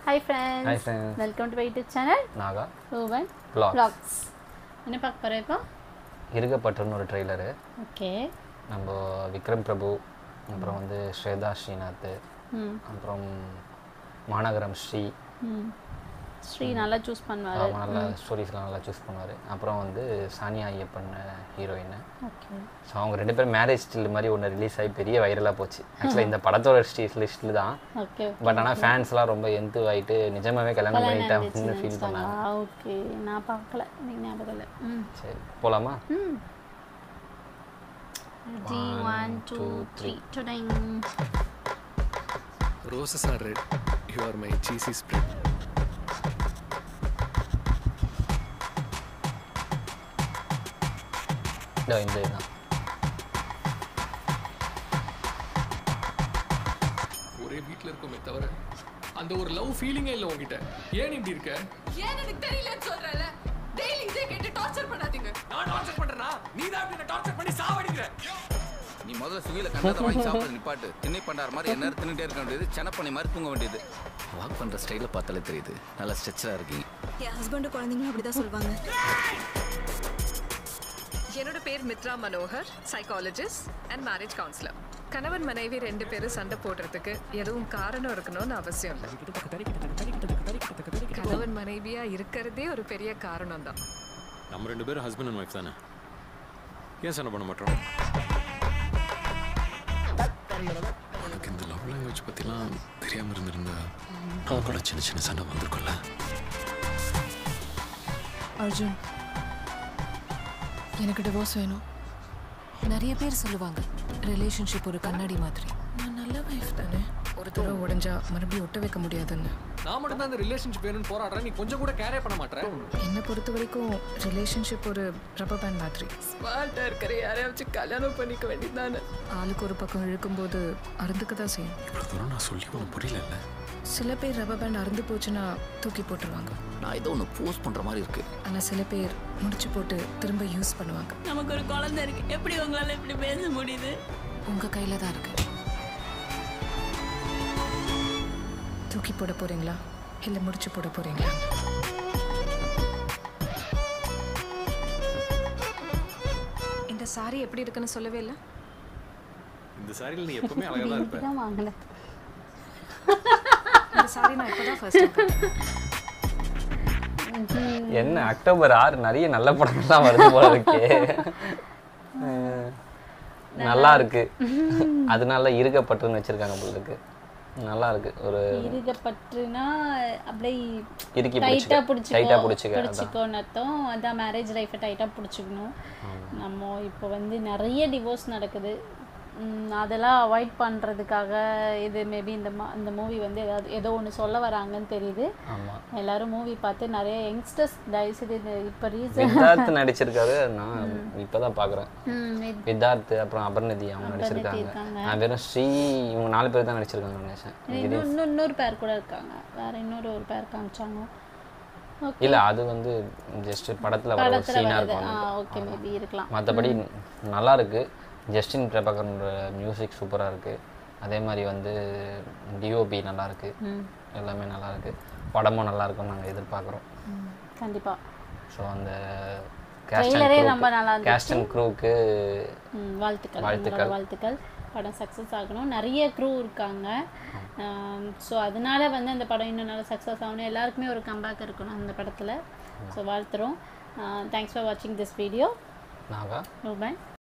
Hi friends Hi friends. Welcome to YouTube channel Naga Ruban Vlogs. vlogs என்ன பார்க்க போகிறோம் இப்போ இருக்கப்பட்டுன்னு ஒரு ட்ரெய்லரு ஓகே நம்ம விக்ரம் பிரபு அப்புறம் வந்து ஸ்வேதா ஸ்ரீநாத் ம் அப்புறம் மாநகரம் ஸ்ரீ ம் ஸ்ரீ நல்லா சூஸ் பண்ணுவார் அவங்க நல்லா ஸ்டோரிஸ்லாம் நல்லா சூஸ் பண்ணுவார் அப்புறம் வந்து Saniya Iyappan heroine okay so அவங்க ரெண்டு பேரும் மேரேஜ் ஸ்டில் மாதிரி ஒன்று ரிலீஸ் ஆகி பெரிய வைரலாக போச்சு ஆக்சுவலாக இந்த படத்தோட ஸ்டீஸ் லிஸ்ட்டில் தான் ஓகே பட் ஆனால் ஃபேன்ஸ்லாம் ரொம்ப எந்து ஆகிட்டு நிஜமாவே கல்யாணம் பண்ணிட்டாங்கன்னு ஃபீல் பண்ணாங்க ஓகே நான் பார்க்கல எனக்கு ஞாபகம் இல்லை ம் சரி போகலாமா ம் ரெடி ஒன் டூ த்ரீ டுடைங் Roses are red. You are my cheesy spread. இதோ இந்த இதுதான் ஒரே வீட்ல இருக்கோமே தவிர அந்த ஒரு லவ் ஃபீலிங்கே இல்லை உங்ககிட்ட ஏன் இப்படி இருக்க ஏன் எனக்கு தெரியலன்னு சொல்றல டெய்லி இதே கேட்டு டார்ச்சர் பண்ணாதீங்க நான் டார்ச்சர் பண்றேனா நீ தான் இப்படி டார்ச்சர் பண்ணி சாவடிக்கிற நீ முதல்ல சுகில கண்டதை வாங்கி சாப்பிட நிப்பாட்டு திண்ணை பண்டார மாதிரி என்ன தின்னுட்டே இருக்க வேண்டியது செனப்பண்ணி மாதிரி தூங்க வேண்டியது வாக் பண்ற ஸ்டைல பார்த்தாலே தெரியுது நல்லா ஸ்ட்ரெச்சரா இருக்கீங்க என் ஹஸ்பண்டும் குழந்தைங்களும் அப்படிதான் சொல்லுவாங்க என்னோட பேர் Mithra Manohar psychologist and marriage counsellor கணவன் மனைவி ரெண்டு பேரும் சண்டை போடுறதுக்கு எதுவும் காரணம் இருக்கணும்னு அவசியம் இல்லை கணவன் மனைவியா இருக்கிறதே ஒரு பெரிய காரணம் தான் நம்ம ரெண்டு பேரும் ஹஸ்பண்ட் அண்ட் ஒய்ஃப் தானே ஏன் சண்டை பண்ண மாட்டோம் உனக்கு இந்த லவ் லாங்குவேஜ் பத்திலாம் தெரியாம இருந்திருந்தா நான் கூட சின்ன சின்ன சண்டை வந்திருக்கும்ல அர்ஜுன் எனக்கு டிவோர்ஸ் வேணும் நிறைய பேர் சொல்லுவாங்க ரிலேஷன்ஷிப் ஒரு கண்ணாடி மாதிரி நான் நல்ல வைஃப் தானே ஒரு தடவை உடைஞ்சா மறுபடியும் ஒட்ட வைக்க முடியாதுன்னு நான் மட்டும் தான் இந்த ரிலேஷன்ஷிப் வேணும்னு போராடுறேன் நீ கொஞ்சம் கூட கேரே பண்ண மாட்டேன் என்னை பொறுத்த வரைக்கும் ரிலேஷன்ஷிப் ஒரு ரப்பர் பேண்ட் மாதிரி ஸ்மார்ட்டா இருக்கிற யாரையாச்சும் கல்யாணம் பண்ணிக்க வேண்டியதானே ஆளுக்கு ஒரு பக்கம் இழுக்கும்போது அறுந்துக்க தான் செய்யும் இவ்வளவு தூரம் நான் சொல்லி உனக்கு புரியல சில பேர் ரப்பர் பேண்ட் அறுந்து போச்சுன்னா தூக்கி போட்டுருவாங்க நான் ஏதோ ஒன்று போஸ்ட் பண்ற மாதிரி இருக்கு ஆனால் சில பேர் முடிச்சு போட்டு திரும்ப யூஸ் பண்ணுவாங்க நமக்கு ஒரு குழந்தை இருக்கு எப்படி உங்களால இப்படி பேச முடியுது உங்கள் கையில் தான் இருக்கு தூக்கி போட போறீங்களா இல்லை முடிச்சு போட போறீங்களா இந்த சாரி எப்படி இருக்குன்னு சொல்லவே இல்லை இந்த சாரியில் நீ எப்பவுமே அழகாக தான் இருப்ப தான் வாங்கலை இந்த சாரி நான் இப்போதான் ஃபர்ஸ்ட் என்ன அக்டோபர் ஆறு நிறைய நல்ல படங்கள்லாம் வருது போல இருக்கே அஹ், நல்லா இருக்கு அதனால இருக்கப்பட்டுன்னு வச்சிருக்காங்க போல இருக்கு நல்லா இருக்கு ஒரு இருக்கப்பட்டுனா அப்படியே இறுக்கி டைட்டா பிடிச்சிக்க டைட்டா பிடிச்சிக்கோ பிடிச்சிக்க அதான் பிடிச்சிக்கோன்னு அர்த்தம் அதான் மேரேஜ் லைஃப்பை டைட்டாக பிடிச்சிக்கணும் நம்ம இப்போ வந்து நிறைய டிவோர்ஸ் நடக்குது உம், அதெல்லாம் அவாய்ட் பண்ணுறதுக்காக இது மேபி இந்த மா இந்த மூவி வந்து ஏதாவது ஏதோ ஒன்று சொல்ல வராங்கன்னு தெரியுது ஆமா எல்லாரும் மூவி பார்த்து நிறைய யங்ஸ்டர்ஸ் தயவுசெய்து இந்த இப்போ ரீசன் வித்தார்த் நடிச்சிருக்காரு நான் இப்பதான் பாக்குறேன் வித்தார்த் அப்புறம் அபர்நிதி அவங்க நடிச்சிருக்காங்க இருக்காங்க. நான் வெறும் ஸ்ரீ இவங்க நாலு பேர் தான் நடிச்சிருக்காங்க நினைச்சேன் இன்னும் இன்னும் இன்னொரு பேர் கூட இருக்காங்க வேற இன்னொரு ஒரு பேர் காமிச்சாங்க ஓகே இல்ல அது வந்து ஜஸ்ட் படத்துல வர ஒரு படத்தில் சீனா வருது இருக்கும் ஆ அது. ஓகே மேபி இருக்கலாம் மற்றபடி நல்லா இருக்கு ஜஸ்டின் பிரபாகரனோட மியூசிக் சூப்பராக இருக்கு அதே மாதிரி வந்து டிஓபி நல்லா இருக்கு எல்லாமே நல்லா இருக்கு படமும் நல்லா இருக்கும்னு நாங்கள் எதிர்பார்க்குறோம் ம், கண்டிப்பா ஸோ அந்த ட்ரெய்லரே ரொம்ப நல்லா இருந்துச்சு. கேஸ்ட் அண்ட் க்ரூக்கு ம், வாழ்த்துக்கள் வாழ்த்துக்கள். உங்களோட வாழ்த்துக்கள் படம் சக்ஸஸ் ஆகணும் நிறைய க்ரூ இருக்காங்க ஸோ அதனால வந்து அந்த படம் இன்னும் நல்லா சக்ஸஸ் ஆகணும் எல்லாருக்குமே ஒரு கம்பேக் இருக்கணும் அந்த படத்தில் ஸோ வாழ்த்துறோம் தேங்க்ஸ் ஃபார் வாட்சிங் திஸ் வீடியோ நாகா ரூபன்